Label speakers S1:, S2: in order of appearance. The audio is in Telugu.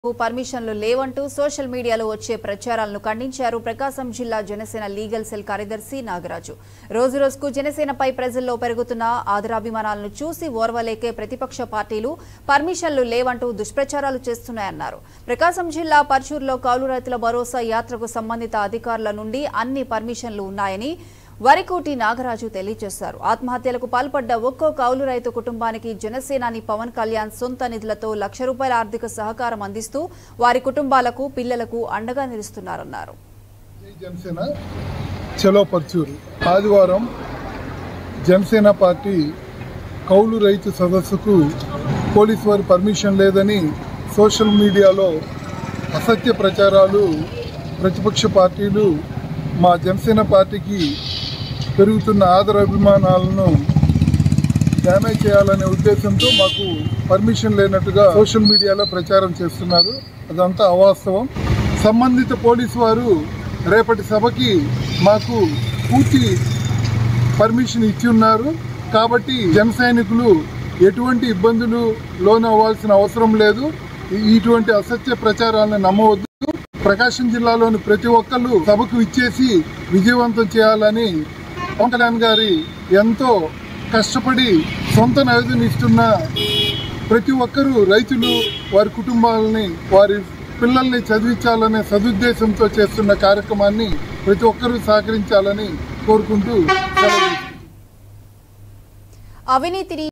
S1: పర్మిషన్లు లేవంటూ సోషల్ మీడియాలో వచ్చే ప్రచారాలను ఖండించారు ప్రకాశం జిల్లా జనసేన లీగల్ సెల్ కార్యదర్శి నాగరాజు రోజు రోజుకు జనసేనపై ప్రజల్లో పెరుగుతున్న ఆదరాభిమానాలను చూసి ఓర్వలేకే ప్రతిపక్ష పార్టీలు పర్మిషన్లు లేవంటూ దుష్ప్రచారాలు చేస్తున్నాయన్నారు ప్రకాశం జిల్లా పర్చూరులో కౌలు రైతుల భరోసా యాత్రకు సంబంధిత అధికారుల నుండి అన్ని పర్మిషన్లు ఉన్నాయని వరికోటి నాగరాజు తెలియజేశారు ఆత్మహత్యలకు పాల్పడ్డ ఒక్కో కౌలు రైతు కుటుంబానికి జనసేనాని పవన్ కళ్యాణ్ సొంత నిధులతో లక్ష రూపాయల ఆర్థిక సహకారం అందిస్తూ వారి కుటుంబాలకు పిల్లలకు అండగా నిలుస్తున్నారన్నారు
S2: జై జనసేన చలో పర్చూరు ఆదివారం జనసేన పార్టీ కౌలు రైతు సదస్సుకు పోలీసు వారి పర్మిషన్ లేదని సోషల్ మీడియాలో అసత్య ప్రచారాలు ప్రతిపక్ష పార్టీలు మా జనసేన పార్టీకి పెరుగుతున్న ఆదరాభిమానాలను డ్యామేజ్ చేయాలనే ఉద్దేశంతో మాకు పర్మిషన్ లేనట్టుగా సోషల్ మీడియాలో ప్రచారం చేస్తున్నారు అదంతా అవాస్తవం సంబంధిత పోలీసు వారు రేపటి సభకి మాకు పూర్తి పర్మిషన్ ఇచ్చి ఉన్నారు కాబట్టి జన సైనికులు ఎటువంటి ఇబ్బందులు లోను అవ్వాల్సిన అవసరం లేదు ఈ- ఇటువంటి అసత్య ప్రచారాలను నమ్మవద్దు ప్రకాశం జిల్లాలోని ప్రతి ఒక్కళ్ళు సభకు ఇచ్చేసి విజయవంతం చేయాలని పవన్ కళ్యాణ్ గారి ఎంతో కష్టపడి సొంత నగదుని ఇస్తున్న ప్రతి ఒక్కరూ రైతులు వారి కుటుంబాలని వారి పిల్లల్ని చదివించాలనే సదుద్దేశంతో చేస్తున్న కార్యక్రమాన్ని ప్రతి ఒక్కరూ సహకరించాలని కోరుకుంటూ సెలవు తీసుకుంటున్నాను.
S1: అవినీతిని